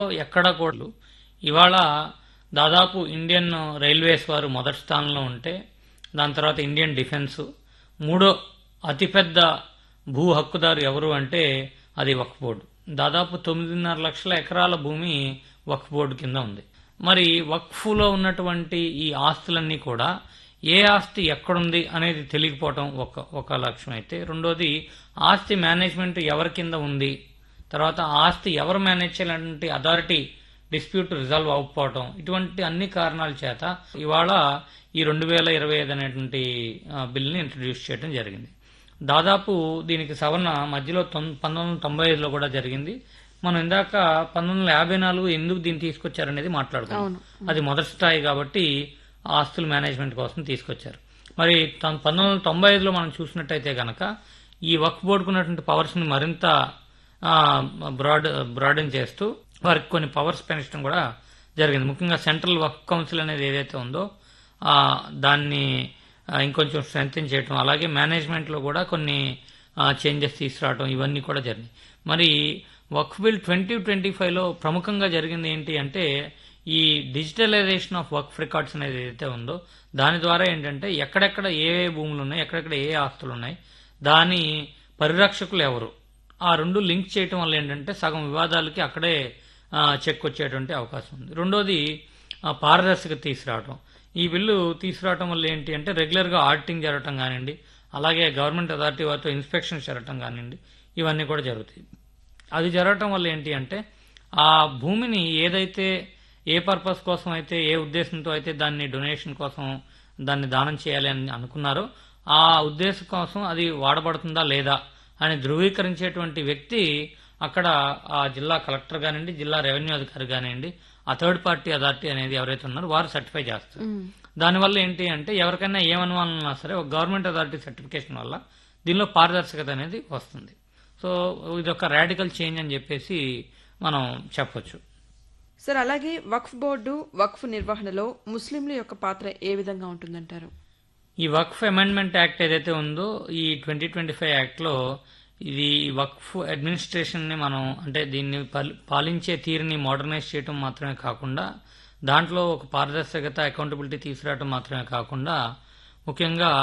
ఎక్కడ కూడా ఇవాళ దాదాపు ఇండియన్ రైల్వేస్ వారు మొదటి స్థానంలో ఉంటే దాని తర్వాత ఇండియన్ డిఫెన్స్ మూడో అతిపెద్ద భూ హక్కుదారు ఎవరు అంటే అది వక్ఫ్ బోర్డు దాదాపు తొమ్మిదిన్నర లక్షల ఎకరాల భూమి వక్ఫ్ బోర్డు కింద ఉంది మరి వక్ఫ్లో ఉన్నటువంటి ఈ ఆస్తులన్నీ కూడా ఏ ఆస్తి ఎక్కడుంది అనేది తెలియకపోవటం ఒక ఒక లక్ష్యం అయితే రెండోది ఆస్తి మేనేజ్మెంట్ ఎవరి కింద ఉంది తర్వాత ఆస్తి ఎవరు మేనేజ్ చేయాలంటే అథారిటీ డిస్ప్యూట్ రిజాల్వ్ అవ్వకపోవటం ఇటువంటి అన్ని కారణాల చేత ఇవాళ ఈ రెండు వేల ఇరవై ఐదు అనేటువంటి ఆ, బిల్ని ఇంట్రడ్యూస్ చేయడం జరిగింది దాదాపు దీనికి సవరణ మధ్యలో తొం పంతొమ్మిది వందల తొంభై ఐదులో కూడా జరిగింది మనం ఇందాక పంతొమ్మిది వందల యాభై నాలుగు ఎందుకు దీన్ని తీసుకొచ్చారనేది మాట్లాడుకున్నాం అవును. అది మొదటి స్థాయి కాబట్టి ఆస్తుల మేనేజ్మెంట్ కోసం తీసుకొచ్చారు మరి తొం- పంతొమ్మిది వందల తొంభై ఐదులో మనం చూసినట్టయితే కనుక ఈ వర్క్ బోర్డుకు ఉన్నటువంటి పవర్స్ని మరింత ఆ, బ్రాడ్ బ్రాడన్ చేస్తూ వారికి కొన్ని పవర్స్ పెంచడం కూడా జరిగింది ముఖ్యంగా సెంట్రల్ వర్క్ కౌన్సిల్ అనేది ఏదైతే ఉందో ఆ, దాన్ని ఆ, ఇంకొంచెం స్ట్రెంగ్ చేయటం అలాగే మేనేజ్మెంట్లో కూడా కొన్ని చేంజెస్ తీసుకురావడం ఇవన్నీ కూడా జరిగినాయి మరి వక్ఫ్ బిల్ ట్వంటీ ట్వంటీ ఫైవ్లో ప్రముఖంగా జరిగింది ఏంటి అంటే ఈ డిజిటలైజేషన్ ఆఫ్ వర్క్ రికార్డ్స్ అనేది ఏదైతే ఉందో దాని ద్వారా ఏంటంటే ఎక్కడెక్కడ ఏ ఏ భూములు ఉన్నాయి ఎక్కడెక్కడ ఏ ఆస్తులు ఉన్నాయి దాని పరిరక్షకులు ఎవరు ఆ రెండు లింక్ చేయటం వల్ల ఏంటంటే సగం వివాదాలకి అక్కడే ఆ, చెక్ వచ్చేటువంటి అవకాశం ఉంది రెండోది ఆ, పారదర్శకత తీసుకురావటం ఈ బిల్లు తీసుకురావటం వల్ల ఏంటి అంటే రెగ్యులర్గా ఆడిటింగ్ జరగటం కానివ్వండి అలాగే గవర్నమెంట్ అథారిటీ వారితో ఇన్స్పెక్షన్ జరగటం కానివ్వండి ఇవన్నీ కూడా జరుగుతాయి అది జరగటం వల్ల ఏంటి అంటే ఆ భూమిని ఏదైతే ఏ పర్పస్ కోసం అయితే ఏ ఉద్దేశంతో అయితే దాన్ని డొనేషన్ కోసం దాన్ని దానం చేయాలి అని అనుకున్నారో ఆ ఉద్దేశం కోసం అది వాడబడుతుందా లేదా అని ధృవీకరించేటువంటి వ్యక్తి అక్కడ ఆ జిల్లా కలెక్టర్ కానివ్వండి జిల్లా రెవెన్యూ అధికారి కానివ్వండి ఆ థర్డ్ పార్టీ అథారిటీ అనేది ఎవరైతే ఉన్నారో వారు సర్టిఫై చేస్తారు దానివల్ల ఏంటి అంటే ఎవరికైనా ఏమనుమానం ఉన్నా సరే ఒక గవర్నమెంట్ అథారిటీ సర్టిఫికేషన్ వల్ల దీనిలో పారదర్శకత అనేది వస్తుంది సో ఇది ఒక రాడికల్ చేంజ్ అని చెప్పేసి మనం చెప్పొచ్చు సార్ అలాగే వక్ఫ్ బోర్డు వక్ఫ్ నిర్వహణలో ముస్లింల యొక్క పాత్ర ఏ విధంగా ఉంటుందంటారు ఈ వక్ఫ్ అమెండ్మెంట్ యాక్ట్ ఏదైతే ఉందో ఈ ట్వంటీ ట్వంటీ ఫైవ్ యాక్ట్లో ఇది వక్ఫ్ అడ్మినిస్ట్రేషన్ని మనం అంటే దీన్ని పాలి- పాలించే తీరుని మోడర్నైజ్ చేయడం మాత్రమే కాకుండా దాంట్లో ఒక పారదర్శకత అకౌంటబిలిటీ తీసుకురావడం మాత్రమే కాకుండా ముఖ్యంగా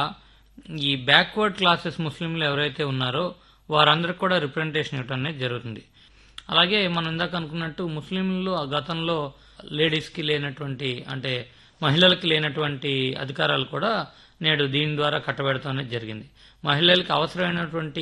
ఈ బ్యాక్వర్డ్ క్లాసెస్ ముస్లింలు ఎవరైతే ఉన్నారో వారందరికి కూడా రిప్రజెంటేషన్ ఇవ్వడం అనేది జరుగుతుంది అలాగే మనం ఇందాక అనుకున్నట్టు ముస్లింలు ఆ గతంలో లేడీస్కి లేనటువంటి అంటే మహిళలకి లేనటువంటి అధికారాలు కూడా నేడు దీని ద్వారా కట్టబెడతాం అనేది జరిగింది మహిళలకు అవసరమైనటువంటి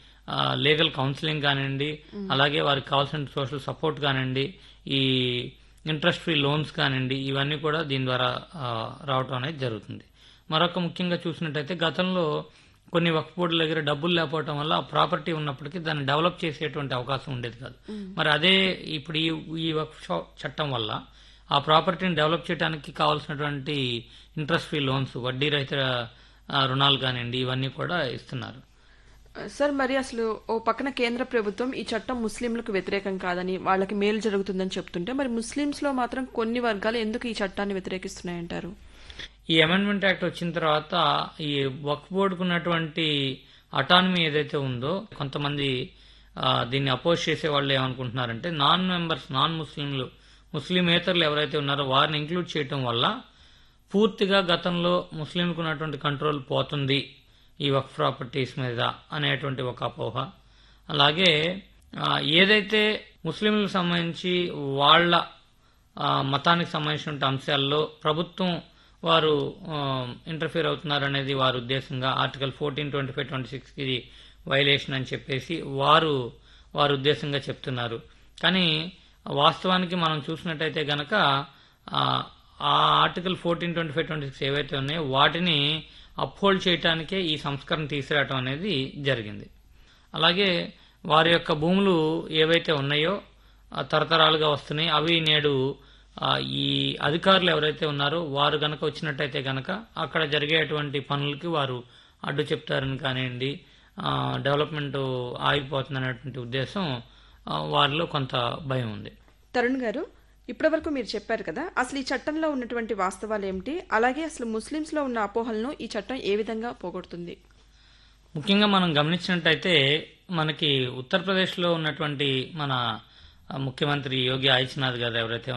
లీగల్ కౌన్సిలింగ్ కానివ్వండి అలాగే వారికి కావాల్సిన సోషల్ సపోర్ట్ కానివ్వండి ఈ ఇంట్రెస్ట్ ఫ్రీ లోన్స్ కానివ్వండి ఇవన్నీ కూడా దీని ద్వారా ఆ, రావటం అనేది జరుగుతుంది మరొక ముఖ్యంగా చూసినట్టయితే గతంలో కొన్ని వక్ఫ్ బోర్డుల దగ్గర డబ్బులు లేకపోవడం వల్ల ఆ ప్రాపర్టీ ఉన్నప్పటికీ దాన్ని డెవలప్ చేసేటువంటి అవకాశం ఉండేది కాదు మరి అదే ఇప్పుడు ఈ ఈ వక్ఫ్ షా- చట్టం వల్ల ఆ ప్రాపర్టీని డెవలప్ చేయడానికి కావాల్సినటువంటి ఇంట్రెస్ట్ ఫ్రీ లోన్స్ వడ్డీ రహిత ఆ, రుణాలు కానివ్వండి ఇవన్నీ కూడా ఇస్తున్నారు సార్ మరి అసలు ఓ పక్కన కేంద్ర ప్రభుత్వం ఈ చట్టం ముస్లింలకు వ్యతిరేకం కాదని వాళ్ళకి మేలు జరుగుతుందని చెప్తుంటే మరి ముస్లింస్ లో మాత్రం కొన్ని వర్గాలు ఎందుకు ఈ చట్టాన్ని వ్యతిరేకిస్తున్నాయంటారు ఈ అమెండ్మెంట్ యాక్ట్ వచ్చిన తర్వాత ఈ వక్ఫ్ బోర్డుకు ఉన్నటువంటి అటానమీ ఏదైతే ఉందో కొంతమంది ఆ, దీన్ని అపోజ్ చేసే వాళ్ళు ఏమనుకుంటున్నారంటే నాన్ మెంబర్స్ నాన్ ముస్లింలు ముస్లిమేతరులు ఎవరైతే ఉన్నారో వారిని ఇంక్లూడ్ చేయటం వల్ల పూర్తిగా గతంలో ముస్లింలకు ఉన్నటువంటి కంట్రోల్ పోతుంది ఈ వక్ఫ్ ప్రాపర్టీస్ మీద అనేటువంటి ఒక అపోహ అలాగే ఆ, ఏదైతే ముస్లింలకు సంబంధించి వాళ్ళ ఆ, మతానికి సంబంధించిన అంశాల్లో ప్రభుత్వం వారు ఇంటర్ఫియర్ అవుతున్నారు అనేది వారి ఉద్దేశంగా article fourteen twenty five twenty six ఇది వైలేషన్ అని చెప్పేసి వారు వారి ఉద్దేశంగా చెప్తున్నారు కానీ వాస్తవానికి మనం చూసినట్టయితే గనక ఆ ఆ article fourteen twenty five twenty six ఏవైతే ఉన్నాయో వాటిని అప్హోల్డ్ చేయడానికే ఈ సంస్కరణ తీసుకురావడం అనేది జరిగింది అలాగే వారి యొక్క భూములు ఏవైతే ఉన్నాయో ఆ తరతరాలుగా వస్తున్నాయి అవి నేడు ఆ, ఈ అధికారులు ఎవరైతే ఉన్నారో వారు గనక వచ్చినట్టయితే గనక అక్కడ జరిగేటువంటి పనులకి వారు అడ్డు చెప్తారని కానివ్వండి ఆ, డెవలప్మెంట్ ఆగిపోతుందనేటువంటి ఉద్దేశం ఆ, వారిలో కొంత భయం ఉంది తరుణ్ గారు ఇప్పటివరకు మీరు చెప్పారు కదా అసలు ఈ చట్టంలో ఉన్నటువంటి వాస్తవాలు ఏమిటి అలాగే అసలు ముస్లింస్ లో ఉన్న అపోహలను ఈ చట్టం ఏ విధంగా పోగొడుతుంది ముఖ్యంగా మనం గమనించినట్టయితే మనకి ఉత్తరప్రదేశ్లో ఉన్నటువంటి మన ఆ ముఖ్యమంత్రి యోగి ఆదిత్యనాథ్ గారు ఎవరైతే